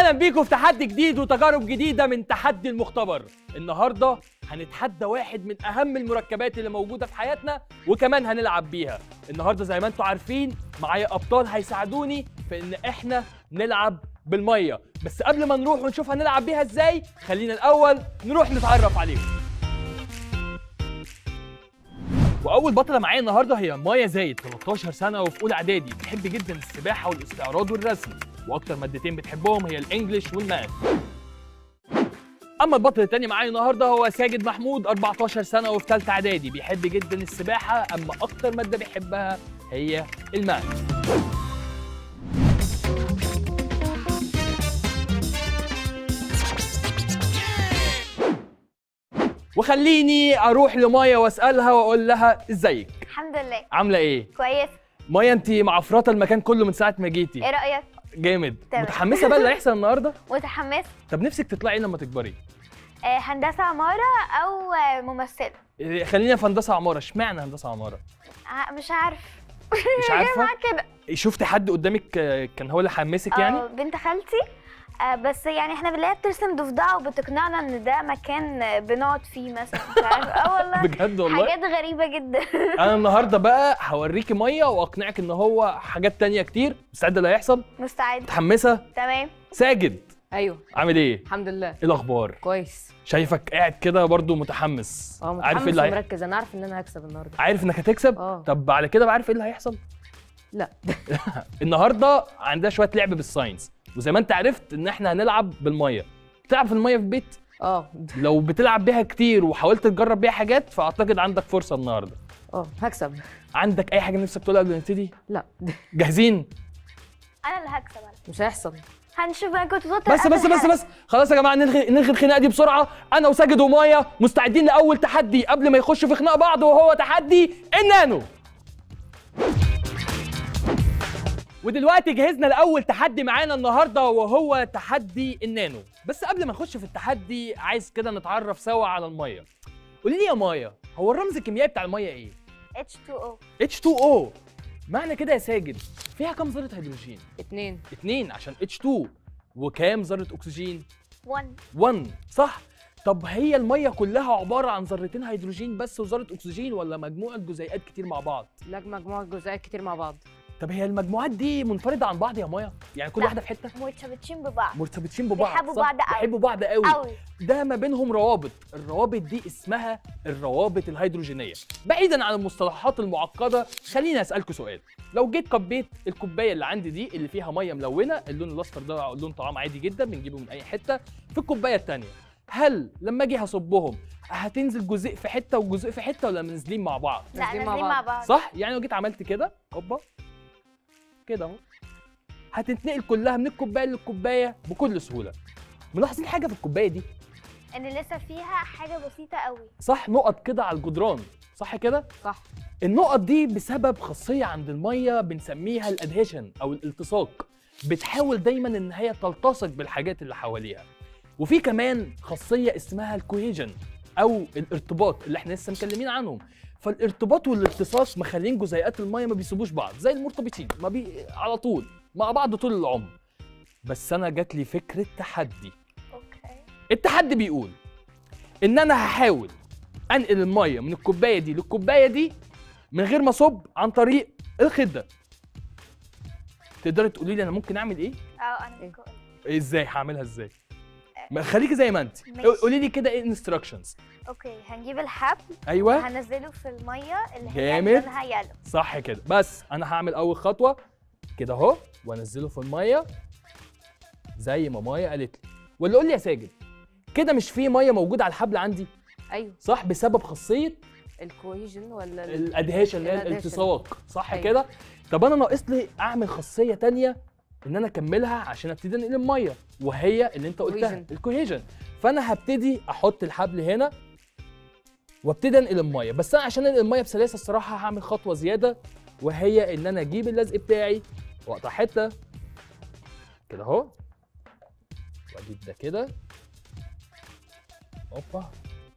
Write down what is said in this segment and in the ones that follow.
اهلا بيكم في تحدي جديد وتجارب جديده من تحدي المختبر النهارده هنتحدى واحد من اهم المركبات اللي موجوده في حياتنا وكمان هنلعب بيها النهارده زي ما انتم عارفين معايا ابطال هيساعدوني في ان احنا نلعب بالميه بس قبل ما نروح ونشوف هنلعب بيها ازاي خلينا الاول نروح نتعرف عليهم واول بطله معايا النهارده هي مايا زايد 13 سنه وفي اولى اعدادي بتحب جدا السباحه والاستعراض والرسم واكتر مادتين بتحبهم هي الانجليش والماث اما البطل التاني معايا النهارده هو ساجد محمود 14 سنه وفي ثالثه اعدادي بيحب جدا السباحه اما اكتر ماده بيحبها هي الماث وخليني اروح لمايا واسالها واقول لها ازيك الحمد لله عامله ايه كويس مايا انت معفرته المكان كله من ساعه ما جيتي ايه رايك جامد تمام. متحمسه بقى اللي هيحصل النهارده متحمس طب نفسك تطلعي لما تكبري آه هندسه عماره او آه ممثله إيه، خلينا في هندسه عماره اشمعنى هندسه عماره آه مش عارف مش عارفه معاك كده شفتي حد قدامك آه، كان هو اللي حمسك يعني آه، بنت خالتي آه بس يعني احنا بنلاقيها بترسم ضفدعه وبتقنعنا ان ده مكان آه، بنقعد فيه مثلا مش عارفه اه والله بجد والله حاجات غريبه جدا انا النهارده بقى هوريكي ميه واقنعك ان هو حاجات تانية كتير مستعده اللي هيحصل مستعد متحمسه تمام ساجد ايوه عامل ايه الحمد لله ايه الاخبار كويس شايفك قاعد كده برضو متحمس اه عارف ايه متحمس اللي هي... ومركز انا عارف ان انا هكسب النهارده عارف انك هتكسب اه. طب على كده بقى عارف ايه اللي هيحصل لا النهارده عندنا شويه لعب بالساينس وزي ما انت عرفت ان احنا هنلعب بالميه تلعب في الميه في البيت اه لو بتلعب بيها كتير وحاولت تجرب بيها حاجات فاعتقد عندك فرصه النهارده اه هكسب عندك اي حاجه نفسك تقولها قبل ما نبتدي لا جاهزين انا اللي هكسب انا مش هيحصل هنشوف انا كنت بطل بس بس بس بس خلاص يا جماعه نلغي نلغي الخناقه دي بسرعه انا وساجد ومايا مستعدين لاول تحدي قبل ما يخشوا في خناق بعض وهو تحدي النانو ودلوقتي جهزنا لاول تحدي معانا النهارده وهو تحدي النانو بس قبل ما نخش في التحدي عايز كده نتعرف سوا على الميه قولي لي يا مايا هو الرمز الكيميائي بتاع الميه ايه H2O H2O معنى كده يا ساجد فيها كام ذره هيدروجين اتنين اتنين عشان H2 وكام ذره اكسجين 1 1 صح طب هي الميه كلها عباره عن ذرتين هيدروجين بس وذره اكسجين ولا مجموعه جزيئات كتير مع بعض لا مجموعه جزيئات كتير مع بعض طب هي المجموعات دي منفرده عن بعض يا مايا يعني كل لا. واحده في حته مرتبطين ببعض مرتبطين ببعض بيحبوا صح؟ بعض قوي. بيحبوا بعض قوي قوي ده ما بينهم روابط الروابط دي اسمها الروابط الهيدروجينيه بعيدا عن المصطلحات المعقده خليني اسالكوا سؤال لو جيت كبيت الكوبايه اللي عندي دي اللي فيها ميه ملونه اللون الاصفر ده لون طعام عادي جدا بنجيبه من اي حته في الكوبايه الثانيه هل لما اجي هصبهم هتنزل جزء في حته وجزء في حته ولا نازلين مع بعض لا نازلين مع نازلين مع بعض. بعض صح يعني لو جيت عملت كده هوبا كده اهو هتتنقل كلها من الكوبايه للكوبايه بكل سهوله ملاحظين حاجه في الكوبايه دي ان لسه فيها حاجه بسيطه قوي صح نقط كده على الجدران صح كده صح النقط دي بسبب خاصيه عند الميه بنسميها الادهيشن او الالتصاق بتحاول دايما ان هي تلتصق بالحاجات اللي حواليها وفي كمان خاصيه اسمها الكوهيجن او الارتباط اللي احنا لسه مكلمين عنهم فالارتباط والالتصاق مخلين جزيئات الميه ما بيسيبوش بعض زي المرتبطين ما بي... على طول مع بعض طول العمر بس انا جات لي فكره تحدي اوكي التحدي بيقول ان انا هحاول انقل الميه من الكوبايه دي للكوبايه دي من غير ما اصب عن طريق الخده تقدري تقولي لي انا ممكن اعمل ايه اه انا إيه؟ ممكن أقول. ازاي هعملها ازاي ما خليكي زي ما انت ماشي. قولي لي كده ايه الانستراكشنز اوكي هنجيب الحبل ايوه هنزله في الميه اللي هي جامد. لونها يلو صح كده بس انا هعمل اول خطوه كده اهو وانزله في الميه زي ما مايا قالت لي ولا قول لي يا ساجد كده مش في ميه موجوده على الحبل عندي ايوه صح بسبب خاصيه الكوهيجن ولا ال- الادهيشن اللي هي الادهيشن. الالتصاق صح أيوة. كده طب انا ناقص لي اعمل خاصيه تانية ان انا اكملها عشان ابتدي انقل الميه وهي اللي انت قلتها Cohesion. الكوهيجن فانا هبتدي احط الحبل هنا وابتدي انقل الميه بس انا عشان انقل الميه بسلاسه الصراحه هعمل خطوه زياده وهي ان انا اجيب اللزق بتاعي واقطع حته كده اهو واجيب ده كده اوبا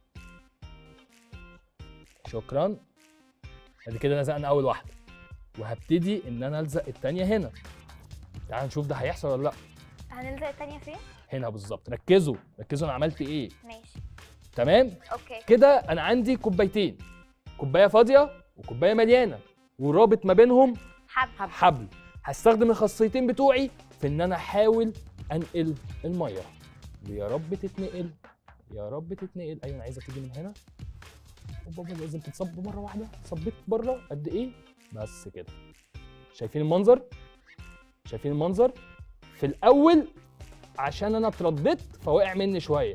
شكرا ادي كده لزقنا اول واحده وهبتدي ان انا الزق التانيه هنا تعال نشوف ده هيحصل ولا لا هنلزق التانية فين هنا بالظبط ركزوا ركزوا انا عملت ايه ماشي تمام اوكي كده انا عندي كوبايتين كوبايه فاضيه وكوبايه مليانه ورابط ما بينهم حب حب. حبل هستخدم الخاصيتين بتوعي في ان انا احاول انقل الميه ويا رب تتنقل يا رب تتنقل ايوه انا عايزه تيجي من هنا بابا لازم تتصب مره واحده صبيت بره قد ايه بس كده شايفين المنظر شايفين المنظر في الاول عشان انا اترددت فوقع مني شويه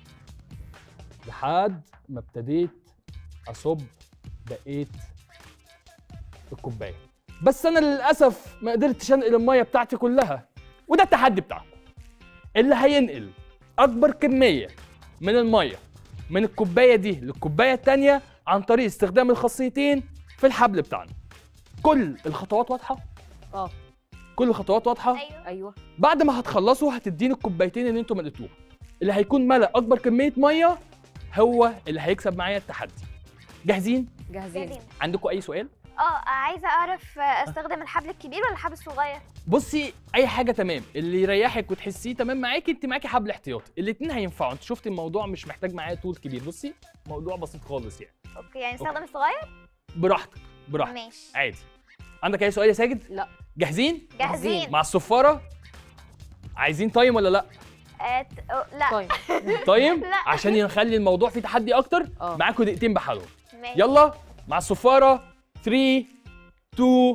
لحد ما ابتديت اصب بقيت الكوبايه بس انا للاسف ما قدرتش انقل الميه بتاعتي كلها وده التحدي بتاعكم اللي هينقل اكبر كميه من الميه من الكوبايه دي للكوبايه التانيه عن طريق استخدام الخاصيتين في الحبل بتاعنا كل الخطوات واضحه اه كل الخطوات واضحه ايوه ايوه بعد ما هتخلصوا هتديني الكوبايتين اللي انتوا ملقتوها اللي هيكون ملأ اكبر كميه ميه هو اللي هيكسب معايا التحدي جاهزين جاهزين جاهزين عندكم اي سؤال اه عايزه اعرف آه، استخدم الحبل الكبير ولا الحبل الصغير بصي اي حاجه تمام اللي يريحك وتحسيه تمام معاكي انت معاكي حبل احتياطي الاثنين هينفعوا انت شفتي الموضوع مش محتاج معايا طول كبير بصي موضوع بسيط خالص يعني اوكي يعني استخدم الصغير براحتك براحتك ماشي عادي عندك اي سؤال يا ساجد لا جاهزين جاهزين مع الصفاره عايزين تايم ولا لا آه، ت- أو- لا طيب تايم لا. عشان نخلي الموضوع فيه تحدي اكتر اه معاكم دقيقتين بحالهم ماشي يلا مع الصفاره 3 2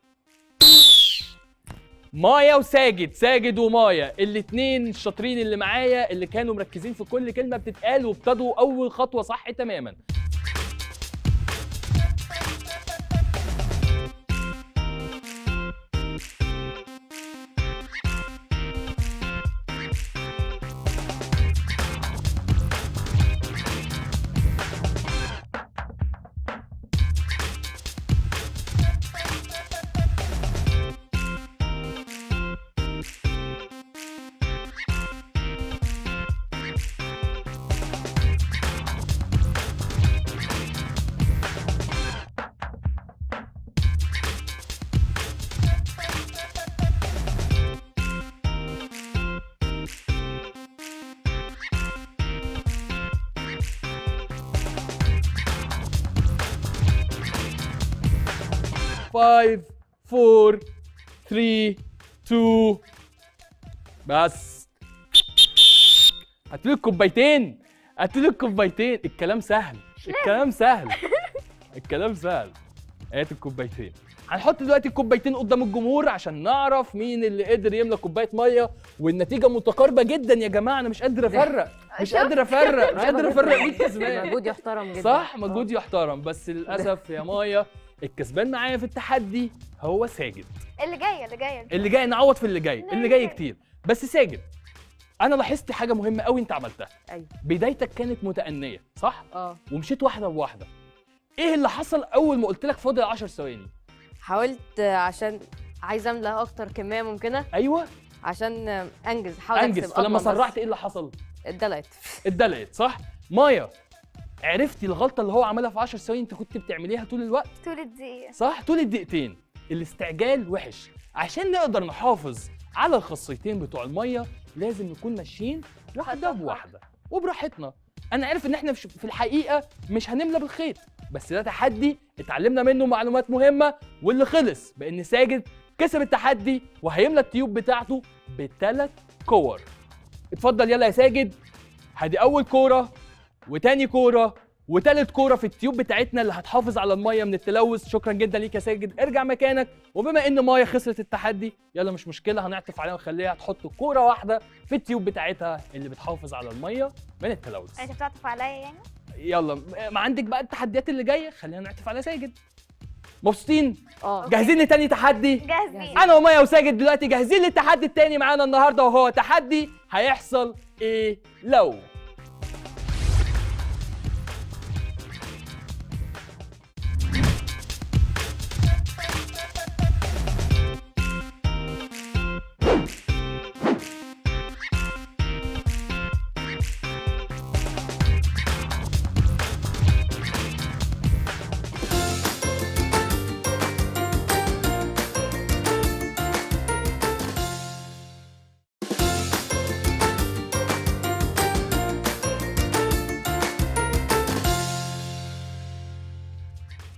مايا وساجد ساجد ومايا الاثنين الشاطرين اللي معايا اللي كانوا مركزين في كل كلمه بتتقال وابتدوا اول خطوه صح تماما فايف فور 3 2 بس هاتلي الكوبايتين هاتلي الكوبايتين الكلام سهل الكلام سهل الكلام سهل هات الكوبايتين هنحط دلوقتي الكوبايتين قدام الجمهور عشان نعرف مين اللي قدر يملى كوبايه ميه والنتيجه متقاربه جدا يا جماعه انا مش قادر افرق مش شفت؟ قادر افرق مش قادر افرق مين كسبان مجهود يحترم جدا صح مجهود يحترم بس للاسف يا مايا الكسبان معايا في التحدي هو ساجد اللي جايه اللي جايه اللي جاي نعوض في اللي جاي اللي جاي كتير بس ساجد انا لاحظت حاجه مهمه قوي انت عملتها ايوه بدايتك كانت متأنية صح اه ومشيت واحده بواحده ايه اللي حصل اول ما قلت لك فاضل 10 ثواني حاولت آه، عشان عايزه املى اكتر كميه ممكنه ايوه عشان آه، انجز حاول انجز أكسب فلما أضمن بس. سرعت ايه اللي حصل اتدلقت اتدلقت صح مايا عرفتي الغلطه اللي هو عملها في 10 ثواني انت كنت بتعمليها طول الوقت طول الدقيقه صح طول الدقيقتين الاستعجال وحش عشان نقدر نحافظ على الخاصيتين بتوع الميه لازم نكون ماشيين واحده خطوة بواحده وبراحتنا انا عارف ان احنا مش- في الحقيقه مش هنملى بالخيط بس ده تحدي اتعلمنا منه معلومات مهمه واللي خلص بان ساجد كسب التحدي وهيملى التيوب بتاعته بثلاث كور اتفضل يلا يا ساجد هدي اول كوره وتاني كوره وتالت كوره في التيوب بتاعتنا اللي هتحافظ على الميه من التلوث شكرا جدا ليك يا ساجد ارجع مكانك وبما ان مايا خسرت التحدي يلا مش مشكله هنعطف عليها ونخليها تحط كوره واحده في التيوب بتاعتها اللي بتحافظ على الميه من التلوث انت بتعطف عليا يعني يلا ما عندك بقى التحديات اللي جايه خلينا نعطف على ساجد مبسوطين اه جاهزين لتاني تحدي جاهزين انا ومايا وساجد دلوقتي جاهزين للتحدي التاني معانا النهارده وهو تحدي هيحصل ايه لو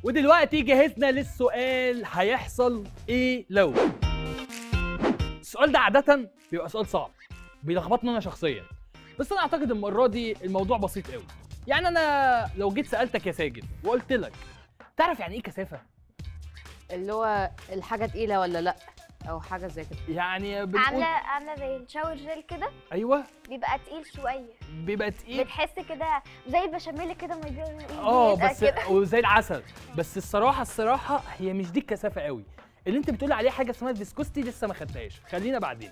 ودلوقتي جهزنا للسؤال هيحصل ايه لو السؤال ده عادة بيبقى سؤال صعب بيلخبطني انا شخصيا بس انا اعتقد المرة دي الموضوع بسيط قوي يعني انا لو جيت سألتك يا ساجد وقلت لك تعرف يعني ايه كثافة؟ اللي هو الحاجه تقيله ولا لا او حاجه زي كده يعني بنقول عامله عامله زي الشاور جيل كده ايوه بيبقى تقيل شويه بيبقى تقيل بتحس كده زي البشاميل كده ما يجي اه يبقى بس كده. وزي العسل بس الصراحه الصراحه هي مش دي الكثافه قوي اللي انت بتقول عليه حاجه اسمها الفيسكوستي لسه ما خدتهاش خلينا بعدين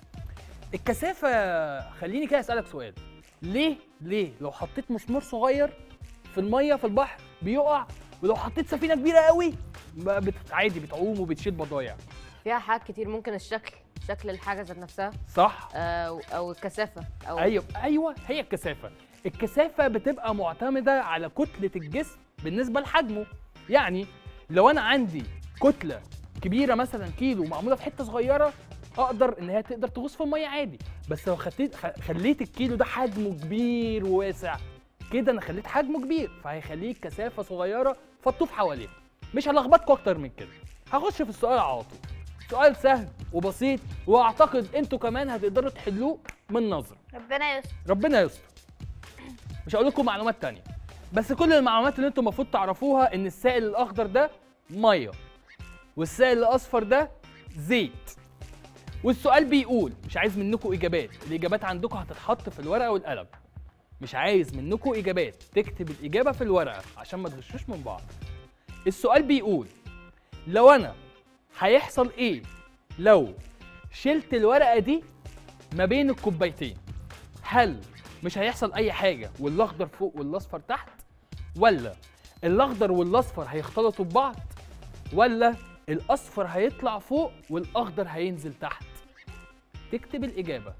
الكثافه خليني كده اسالك سؤال ليه ليه لو حطيت مسمار صغير في الميه في البحر بيقع ولو حطيت سفينه كبيره قوي ما بت... عادي بتعوم وبتشيل بضايع فيها حاجات كتير ممكن الشكل شكل الحاجه ذات نفسها صح او او الكثافه او ايوه ايوه هي الكثافه الكثافه بتبقى معتمده على كتله الجسم بالنسبه لحجمه يعني لو انا عندي كتله كبيره مثلا كيلو معموله في حته صغيره اقدر ان هي تقدر تغوص في الميه عادي بس لو خليت خليت الكيلو ده حجمه كبير وواسع كده انا خليت حجمه كبير فهيخليك كثافه صغيره فتطوف حواليه مش هلخبطكم اكتر من كده هخش في السؤال على طول سؤال سهل وبسيط واعتقد انتوا كمان هتقدروا تحلوه من نظره ربنا يستر ربنا يستر مش هقول لكم معلومات تانية بس كل المعلومات اللي انتم المفروض تعرفوها ان السائل الاخضر ده ميه والسائل الاصفر ده زيت والسؤال بيقول مش عايز منكم اجابات الاجابات عندكم هتتحط في الورقه والقلم مش عايز منكم اجابات تكتب الاجابه في الورقه عشان ما تغشوش من بعض السؤال بيقول لو انا هيحصل ايه لو شلت الورقه دي ما بين الكوبايتين هل مش هيحصل اي حاجه والاخضر فوق والاصفر تحت ولا الاخضر والاصفر هيختلطوا ببعض ولا الاصفر هيطلع فوق والاخضر هينزل تحت تكتب الاجابه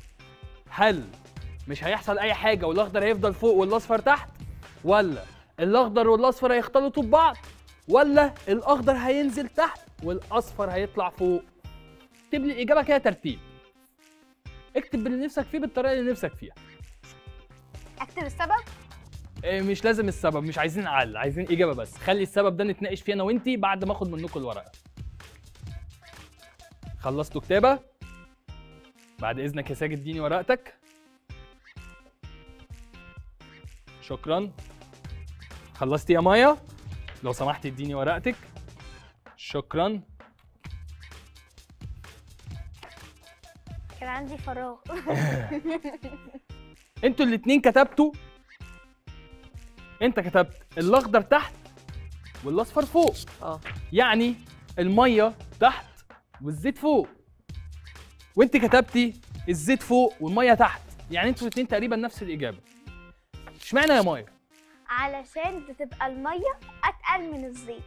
هل مش هيحصل اي حاجه والاخضر هيفضل فوق والاصفر تحت ولا الاخضر والاصفر هيختلطوا ببعض ولا الاخضر هينزل تحت والاصفر هيطلع فوق اكتب لي الاجابه كده ترتيب اكتب اللي نفسك فيه بالطريقه اللي نفسك فيها اكتب السبب إيه، مش لازم السبب مش عايزين عقل عايزين اجابه بس خلي السبب ده نتناقش فيه انا وانتي بعد ما اخد منكم الورقه خلصتوا كتابه بعد اذنك يا ساجد اديني ورقتك شكرا خلصتي يا مايا لو سمحتي اديني ورقتك شكرا كان عندي فراغ انتوا الاتنين كتبتوا انت كتبت الاخضر تحت والاصفر فوق اه يعني الميه تحت والزيت فوق وانت كتبتي الزيت فوق والميه تحت يعني انتوا الاثنين تقريبا نفس الاجابه اشمعنى يا مايا علشان بتبقى الميه اتقل من الزيت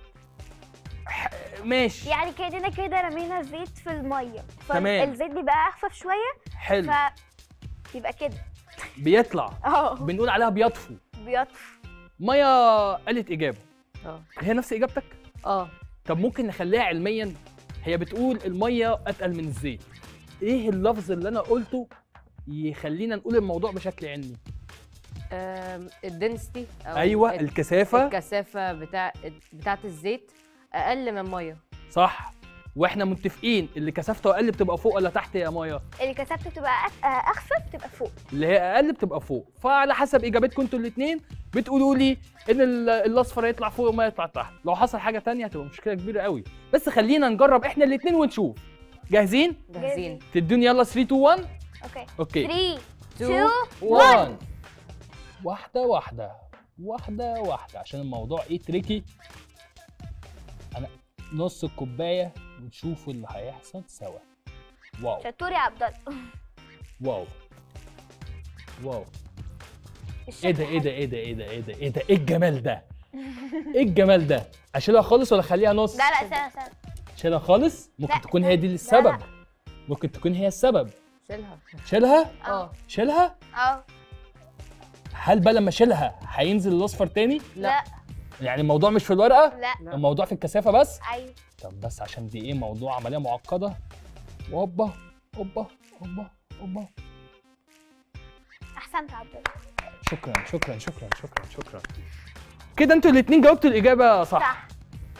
ماشي يعني كاننا كده رمينا زيت في الميه تمام. فالزيت بيبقى اخفف شويه حلو ف بيبقى كده بيطلع اه بنقول عليها بيطفو بيطفو مايا قالت اجابه اه هي نفس اجابتك اه طب ممكن نخليها علميا هي بتقول الميه اتقل من الزيت ايه اللفظ اللي انا قلته يخلينا نقول الموضوع بشكل علمي آم، الدنسيتي او ايوه ال- الكثافه الكثافه بتاع بتاعت الزيت اقل من الميه صح واحنا متفقين اللي كثافته اقل بتبقى فوق ولا تحت يا مايا اللي كثافته بتبقى أخ- آه، اخفف بتبقى فوق اللي هي اقل بتبقى فوق فعلى حسب اجابتكم انتوا الاثنين بتقولوا لي ان ال- الاصفر هيطلع فوق وما يطلع تحت لو حصل حاجه تانية هتبقى مشكله كبيره قوي بس خلينا نجرب احنا الاثنين ونشوف جاهزين جاهزين تدوني يلا 3 2 1 اوكي اوكي 3 Two, 2 1 واحده واحده واحده واحده عشان الموضوع ايه تريكي انا نص الكوبايه ونشوف اللي هيحصل سوا واو شطور يا عبد الله واو واو الشكل ايه ده ايه ده ايه ده ايه ده ايه ده ايه ده ايه الجمال ده ايه الجمال ده اشيلها خالص ولا اخليها نص لا لا استنى استنى اشيلها خالص ممكن لا، تكون هي دي لا، السبب لا. ممكن تكون هي السبب شيلها شيلها اه شيلها اه هل بقى لما اشيلها هينزل الاصفر تاني لا يعني الموضوع مش في الورقه لا لا. الموضوع في الكثافه بس ايوه طب بس عشان دي ايه موضوع عمليه معقده اوبا اوبا اوبا اوبا احسنت يا عبد الله شكرا شكرا شكرا شكرا شكرا كده انتوا الاثنين جاوبتوا الاجابه صح, صح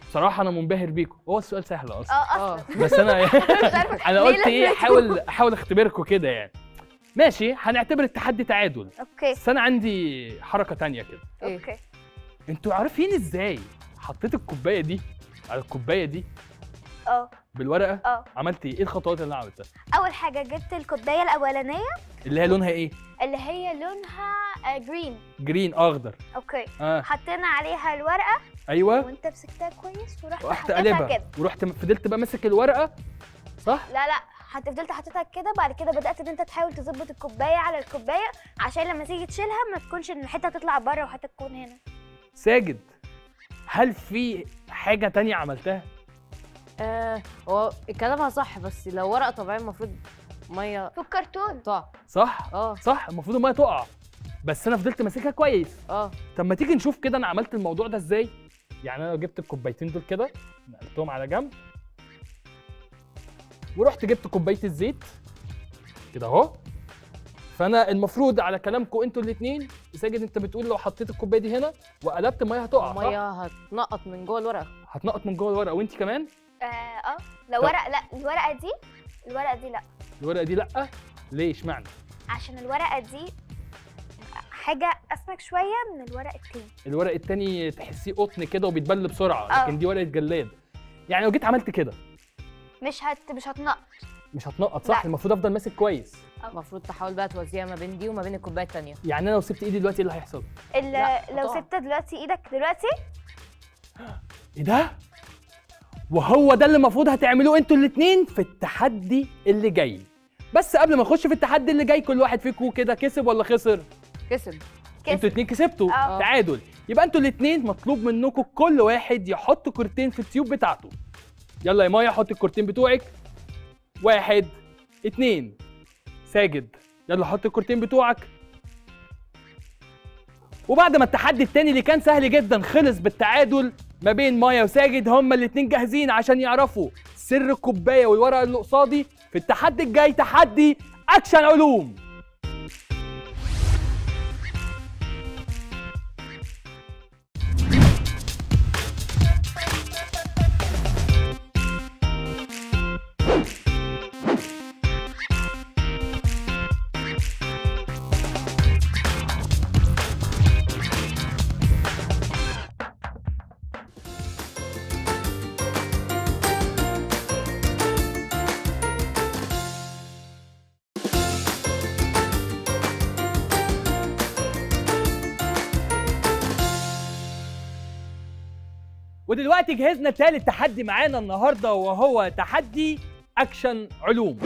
بصراحه انا منبهر بيكم هو السؤال سهل اصلا اه اه اصلا بس انا مش عارفة انا ليه قلت ايه لازم احاول احاول اختبركم كده يعني ماشي هنعتبر التحدي تعادل اوكي بس انا عندي حركه تانية كده ايه اوكي انتوا عارفين ازاي حطيت الكوبايه دي على الكوبايه دي اه بالورقه اه عملت ايه ايه الخطوات اللي انا عملتها اول حاجه جبت الكوبايه الاولانيه اللي هي لونها ايه اللي هي لونها جرين جرين اخضر اوكي اه حطينا عليها الورقه ايوه وانت مسكتها كويس ورحت ورحت حطيتها قلبها كده ورحت فضلت بقى ماسك الورقه صح لا لا حت- فضلت حطيتها كده بعد كده بدات ان انت تحاول تظبط الكوبايه على الكوبايه عشان لما تيجي تشيلها ما تكونش ان حته تطلع بره وحته تكون هنا ساجد هل في حاجه تانية عملتها آه، هو كلامها صح بس لو ورقه طبيعيه المفروض ميه في الكرتون تقع صح اه صح المفروض الميه تقع بس انا فضلت ماسكها كويس اه طب ما تيجي نشوف كده انا عملت الموضوع ده ازاي يعني انا جبت الكوبايتين دول كده نقلتهم على جنب ورحت جبت كوبايه الزيت كده اهو فانا المفروض على كلامكم انتوا الاثنين ساجد انت بتقول لو حطيت الكوبايه دي هنا وقلبت الميه هتقع صح؟ الميه هتنقط من جوه الورقه هتنقط من جوه الورقه وانت كمان اه اه لو طب- ورقه لا الورقه دي الورقه دي لا الورقه دي لا ليه اشمعنى عشان الورقه دي حاجه اسمك شويه من الورق التاني الورق التاني تحسيه قطن كده وبيتبل بسرعه آه. لكن دي ورقه جلاد يعني لو جيت عملت كده مش هت مش هتنقط مش هتنقط صح لا. المفروض افضل ماسك كويس المفروض تحاول بقى توزيها ما بين دي وما بين الكوبايه الثانيه يعني انا لو سبت ايدي دلوقتي ايه اللي هيحصل ال- لا، لو هتقع. سبت دلوقتي ايدك دلوقتي ايه ده وهو ده اللي المفروض هتعملوه انتوا الاثنين في التحدي اللي جاي بس قبل ما نخش في التحدي اللي جاي كل واحد فيكم كده كسب ولا خسر كسب انتوا كسب الاثنين كسبتوا اه. تعادل يبقى انتوا الاثنين مطلوب منكم كل واحد يحط كورتين في التيوب بتاعته يلا يا مايا حط الكورتين بتوعك واحد اتنين ساجد يلا حط الكورتين بتوعك وبعد ما التحدي التاني اللي كان سهل جدا خلص بالتعادل ما بين مايا وساجد هما الاتنين جاهزين عشان يعرفوا سر الكوبايه والورقه اللي قصادي في التحدي الجاي تحدي اكشن علوم ودلوقتي جهزنا تالت تحدي معانا النهارده وهو تحدي اكشن علوم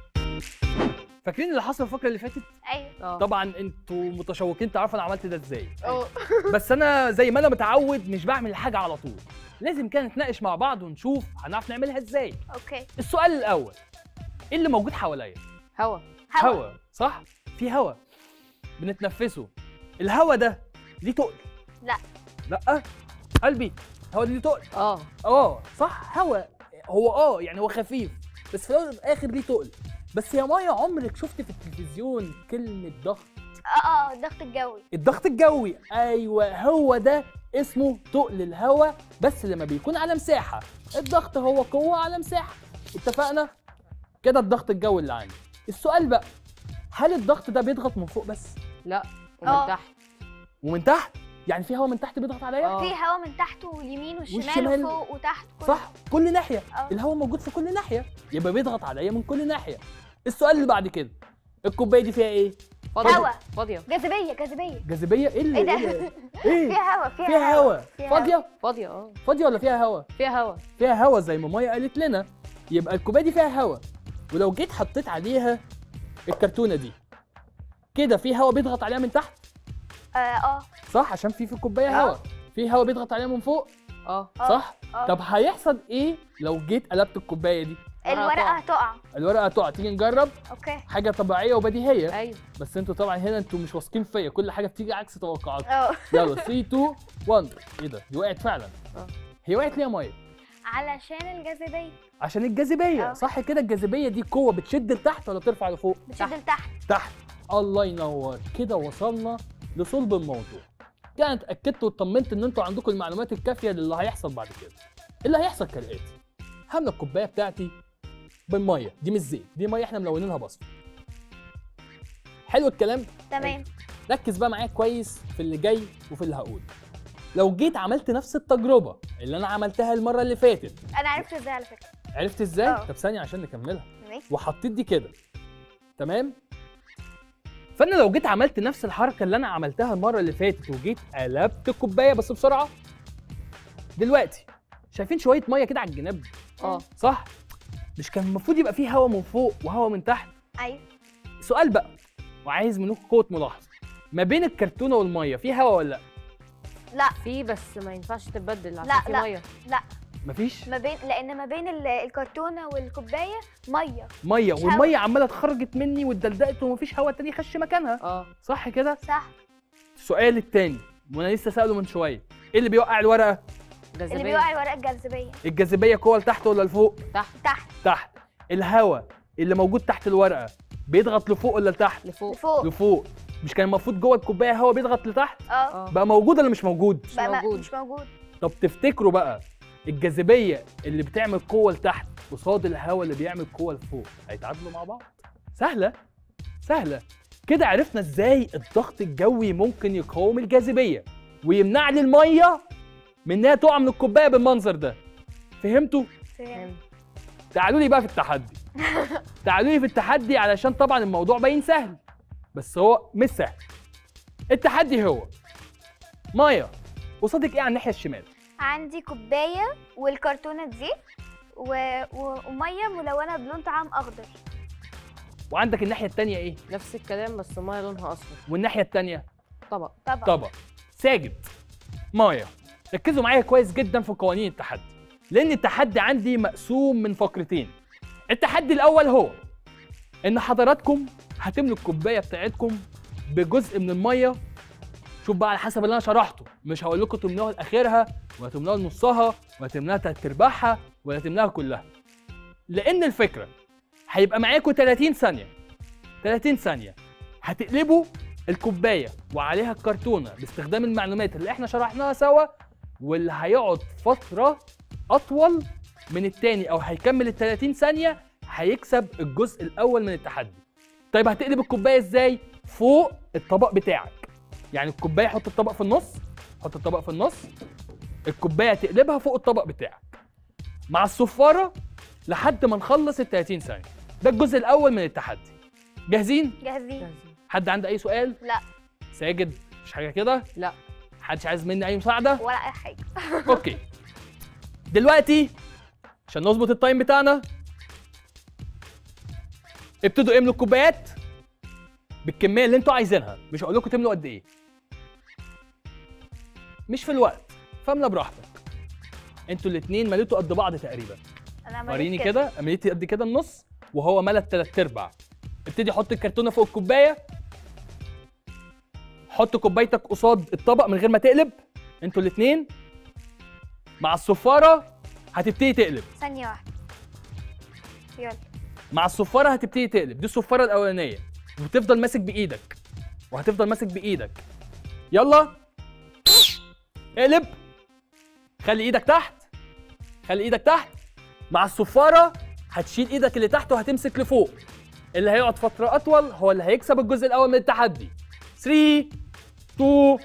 فاكرين اللي حصل الفقره اللي فاتت ايوه اه طبعا انتوا متشوقين تعرفوا انا عملت ده ازاي اه بس انا زي ما انا متعود مش بعمل الحاجه على طول لازم كده نتناقش مع بعض ونشوف هنعرف نعملها ازاي اوكي السؤال الاول ايه اللي موجود حواليا هوا هوا هوا صح في هوا بنتنفسه الهوا ده ليه تقل لا لا قلبي هوا ده ليه تقل اه اه صح هوا هو اه يعني هو خفيف بس في الاول وفي الاخر ليه تقل بس يا مايا عمرك شفت في التلفزيون كلمه ضغط اه اه الضغط الجوي الضغط الجوي ايوه هو ده اسمه تقل الهواء بس لما بيكون على مساحه الضغط هو قوه على مساحه اتفقنا كده الضغط الجوي اللي عندي السؤال بقى هل الضغط ده بيضغط من فوق بس لا اه. ومن تحت ومن تحت يعني في هواء من تحت بيضغط عليا اه. في هوا من تحت واليمين والشمال, والشمال. وفوق وتحت كله. صح كل ناحيه اه. الهواء موجود في كل ناحيه يبقى بيضغط عليا من كل ناحيه السؤال اللي بعد كده الكوبايه دي فيها ايه فاضيه هوا. فاضيه جاذبيه جاذبيه جاذبيه ايه اللي ايه ده اللي- ايه فيها هوا فيها, فيها هواء فيها فاضيه فاضيه اه فاضيه ولا فيها هواء فيها هوا فيها هوا زي ما مايا قالت لنا يبقى الكوبايه دي فيها هوا ولو جيت حطيت عليها الكرتونه دي كده في هوا بيضغط عليها من تحت اه اه صح عشان في في الكوبايه آه. هوا في هوا بيضغط عليها من فوق اه آه. صح آه. طب هيحصل ايه لو جيت قلبت الكوبايه دي الورقه هتقع الورقه هتقع تيجي نجرب اوكي حاجه طبيعيه وبديهيه ايوه بس انتوا طبعا هنا انتوا مش واثقين فيا كل حاجه بتيجي عكس توقعاتكم اه يلا 3 2 1 ايه ده دي وقعت فعلا آه. هي وقعت ليه يا مايا علشان الجاذبيه عشان الجاذبيه آه. صح كده الجاذبيه دي قوه بتشد لتحت ولا ترفع لفوق بتشد لتحت تحت الله ينور كده وصلنا لصلب الموضوع كده انا اتاكدت واطمنت ان انتوا عندكم المعلومات الكافيه للي هيحصل بعد كده اللي هيحصل كالاتي هملى الكوبايه بتاعتي بالميه دي مش زيت دي ميه احنا ملونينها بصفر حلو الكلام تمام ركز بقى معايا كويس في اللي جاي وفي اللي هقوله لو جيت عملت نفس التجربه اللي انا عملتها المره اللي فاتت انا عرفت ازاي على فكره عرفت ازاي آه. طب ثانيه عشان نكملها ماشي وحطيت دي كده تمام فانا لو جيت عملت نفس الحركه اللي انا عملتها المره اللي فاتت وجيت قلبت الكوبايه بس بسرعه دلوقتي شايفين شويه ميه كده على الجناب اه صح مش كان المفروض يبقى فيه هواء من فوق وهواء من تحت ايوه سؤال بقى وعايز منكم قوه ملاحظه ما بين الكرتونه والميه في هواء ولا لا لا في بس ما ينفعش تتبدل عشان لا، في لا. ميه لا مفيش ما بين لان ما بين ال- الكرتونه والكوبايه ميه ميه مش والميه عماله اتخرجت مني واتدلدقت ومفيش هواء تاني خش مكانها اه صح كده صح السؤال التاني وانا لسه ساله من شويه ايه اللي بيوقع الورقه اللي جاذبيه بيوقع الورق الجاذبيه الجاذبيه قوه لتحت ولا لفوق تحت تحت تحت الهواء اللي موجود تحت الورقه بيضغط لفوق ولا لتحت لفوق لفوق لفوق مش كان المفروض جوه الكوبايه هواء بيضغط لتحت اه اه بقى موجود ولا مش موجود مش بقى ما- موجود. مش موجود طب تفتكروا بقى الجاذبيه اللي بتعمل قوه لتحت قصاد الهواء اللي بيعمل قوه لفوق هيتعادلوا مع بعض سهله سهله كده عرفنا ازاي الضغط الجوي ممكن يقاوم الجاذبيه ويمنع لي الميه من انها تقع من الكوبايه بالمنظر ده فهمتوا فاهم. تعالوا لي بقى في التحدي تعالوا لي في التحدي علشان طبعا الموضوع باين سهل بس هو مش سهل التحدي هو ميه قصادك ايه على الناحيه الشمال عندي كوبايه والكرتونه دي و... و... وميه ملونه بلون طعام اخضر وعندك الناحيه التانية ايه نفس الكلام بس الميه لونها اصفر والناحيه التانية طبق طبعا طبق ساجد ميه ركزوا معايا كويس جدا في قوانين التحدي لان التحدي عندي مقسوم من فقرتين التحدي الاول هو ان حضراتكم هتملوا الكوبايه بتاعتكم بجزء من الميه شوف بقى على حسب اللي انا شرحته مش هقول لكم تملوها لاخرها ولا تملوها لنصها ولا تملاها تلات ارباعها ولا تملاها كلها لان الفكره هيبقى معاكم 30 ثانيه 30 ثانيه هتقلبوا الكوبايه وعليها الكرتونه باستخدام المعلومات اللي احنا شرحناها سوا واللي هيقعد فتره اطول من التاني او هيكمل ال 30 ثانيه هيكسب الجزء الاول من التحدي طيب هتقلب الكوبايه ازاي فوق الطبق بتاعك يعني الكوبايه حط الطبق في النص حط الطبق في النص الكوبايه تقلبها فوق الطبق بتاعك مع الصفاره لحد ما نخلص ال 30 ثانيه ده الجزء الاول من التحدي جاهزين جاهزين حد عنده اي سؤال لا ساجد مش حاجه كده لا محدش عايز مني اي مساعده ولا اي حاجه اوكي دلوقتي عشان نظبط التايم بتاعنا ابتدوا املوا الكوبايات بالكميه اللي انتوا عايزينها مش هقول لكم تملوا قد ايه مش في الوقت فاملى براحتك انتوا الاثنين مليتوا قد بعض تقريبا انا عملت وريني كده مليتي قد كده النص وهو ملى التلات ارباع ابتدي حط الكرتونه فوق الكوبايه حط كوبايتك قصاد الطبق من غير ما تقلب انتوا الاثنين مع الصفاره هتبتدي تقلب ثانيه واحده يلا مع الصفاره هتبتدي تقلب دي الصفاره الاولانيه وتفضل ماسك بايدك وهتفضل ماسك بايدك يلا اقلب خلي ايدك تحت خلي ايدك تحت مع الصفاره هتشيل ايدك اللي تحت وهتمسك لفوق اللي هيقعد فتره اطول هو اللي هيكسب الجزء الاول من التحدي 3 2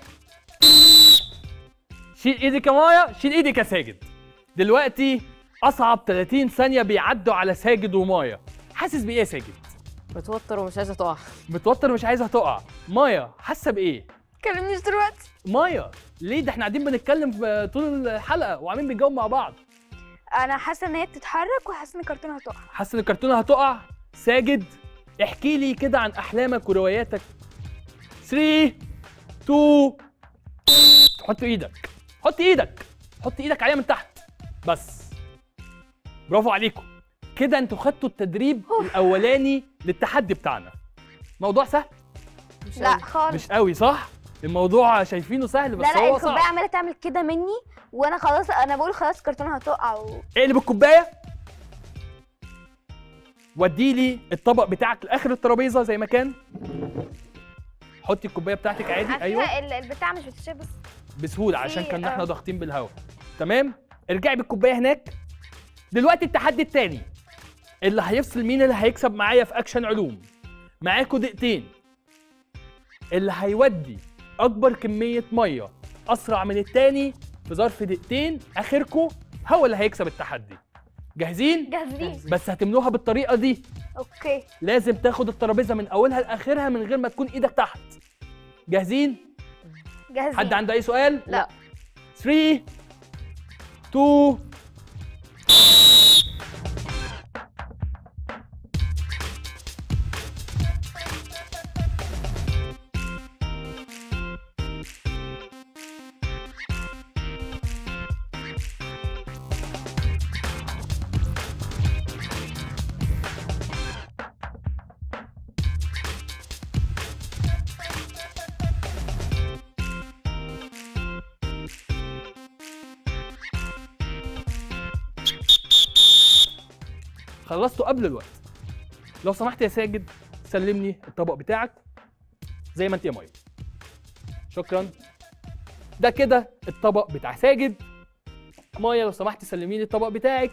شيل ايدك يا مايا شيل ايدك يا ساجد دلوقتي اصعب 30 ثانيه بيعدوا على ساجد ومايا حاسس بايه يا ساجد متوتر ومش عايزه تقع متوتر مش عايزها تقع مايا حاسه بايه كلمنيش دلوقتي مايا ليه ده احنا قاعدين بنتكلم في طول الحلقه وعاملين بنجاوب مع بعض انا حاسه ان هي بتتحرك وحاسه ان الكرتونه هتقع حاسس ان الكرتونه هتقع ساجد احكي لي كده عن احلامك ورواياتك 3 2 حط ايدك حط ايدك حط ايدك عليها من تحت بس برافو عليكم كده انتوا خدتوا التدريب الاولاني للتحدي بتاعنا موضوع سهل مش لا قوي. خالص مش قوي صح الموضوع شايفينه سهل بس لا لا هو الكوبايه صعب عماله تعمل كده مني وانا خلاص انا بقول خلاص الكرتونه هتقع و... اقلب الكوبايه ودي لي الطبق بتاعك لاخر الترابيزه زي ما كان حطي الكوبايه بتاعتك عادي على ايوه فكرة ال- البتاع مش بتتشال بس بسهوله عشان في- كنا احنا آه. ضاغطين بالهواء تمام ارجعي بالكوبايه هناك دلوقتي التحدي التاني اللي هيفصل مين اللي هيكسب معايا في اكشن علوم معاكوا دقيقتين اللي هيودي اكبر كميه ميه اسرع من التاني في ظرف دقيقتين اخركم هو اللي هيكسب التحدي جاهزين جاهزين بس هتملوها بالطريقه دي اوكي لازم تاخد الترابيزه من اولها لاخرها من غير ما تكون ايدك تحت جاهزين جاهزين حد عنده اي سؤال لا 3 2 خلصته قبل الوقت لو سمحت يا ساجد سلمني الطبق بتاعك زي ما انت يا مايا شكرا ده كده الطبق بتاع ساجد مايا لو سمحت سلميني الطبق بتاعك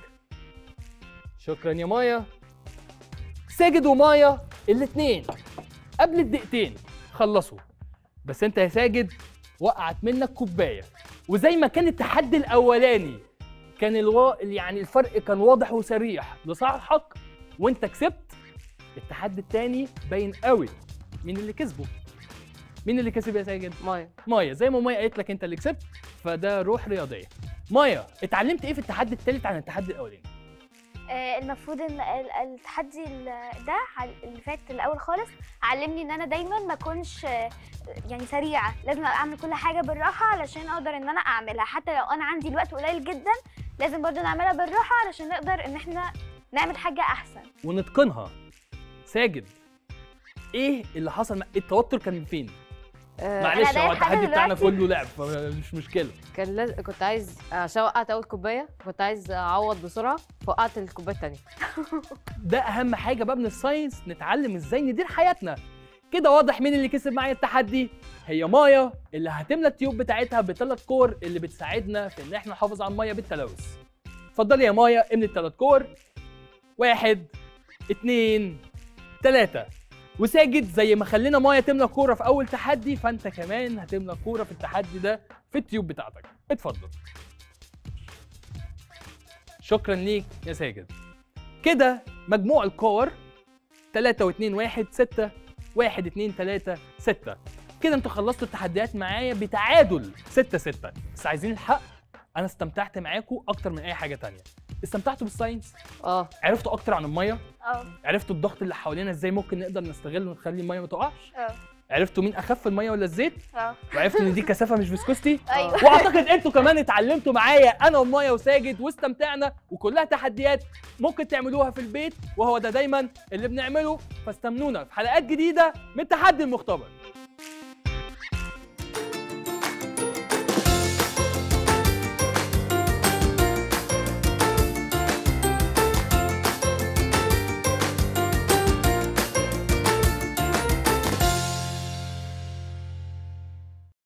شكرا يا مايا ساجد ومايا الاتنين قبل الدقيقتين خلصوا بس انت يا ساجد وقعت منك كوبايه وزي ما كان التحدي الاولاني كان الوا... يعني الفرق كان واضح وصريح لصالحك وانت كسبت التحدي التاني باين قوي مين اللي كسبه مين اللي كسب يا ساجد مايا مايا زي ما مايا قالت لك انت اللي كسبت فده روح رياضيه مايا اتعلمت ايه في التحدي التالت عن التحدي الاولاني آه، المفروض ان ال- التحدي ال- ده عل- اللي فات الاول خالص علمني ان انا دايما ما اكونش آه، يعني سريعه لازم اعمل كل حاجه بالراحه علشان اقدر ان انا اعملها حتى لو انا عندي الوقت قليل جدا لازم برضو نعملها بالراحه علشان نقدر ان احنا نعمل حاجه احسن ونتقنها ساجد ايه اللي حصل مع- التوتر كان من فين آه معلش أنا هو داير حاجة التحدي بتاعنا دلوقتي. كله لعب فمش مشكله كان لاز... كنت عايز عشان وقعت اول كوبايه كنت عايز اعوض بسرعه فوقعت الكوبايه الثانيه ده اهم حاجه بقى من الساينس نتعلم ازاي ندير حياتنا كده واضح مين اللي كسب معايا التحدي هي مايا اللي هتملى التيوب بتاعتها بثلاث كور اللي بتساعدنا في ان احنا نحافظ على الميه بالتلوث اتفضلي يا مايا املي الثلاث كور واحد اتنين تلاتة وساجد زي ما خلينا مايا تملى كوره في اول تحدي فانت كمان هتملى كوره في التحدي ده في التيوب بتاعتك اتفضل شكرا ليك يا ساجد كده مجموع الكور 3 و2 1 6 1 2 3 6 كده انتوا خلصتوا التحديات معايا بتعادل 6 6 بس عايزين الحق انا استمتعت معاكم اكتر من اي حاجه تانية استمتعتوا بالساينس اه عرفتوا اكتر عن الميه اه عرفتوا الضغط اللي حوالينا ازاي ممكن نقدر نستغله ونخلي الميه ما تقعش اه عرفتوا مين اخف الميه ولا الزيت اه وعرفتوا ان دي كثافه مش فيسكوستي ايوه واعتقد انتوا كمان اتعلمتوا معايا انا ومايا وساجد واستمتعنا وكلها تحديات ممكن تعملوها في البيت وهو ده دايما اللي بنعمله فاستنونا في حلقات جديده من تحدي المختبر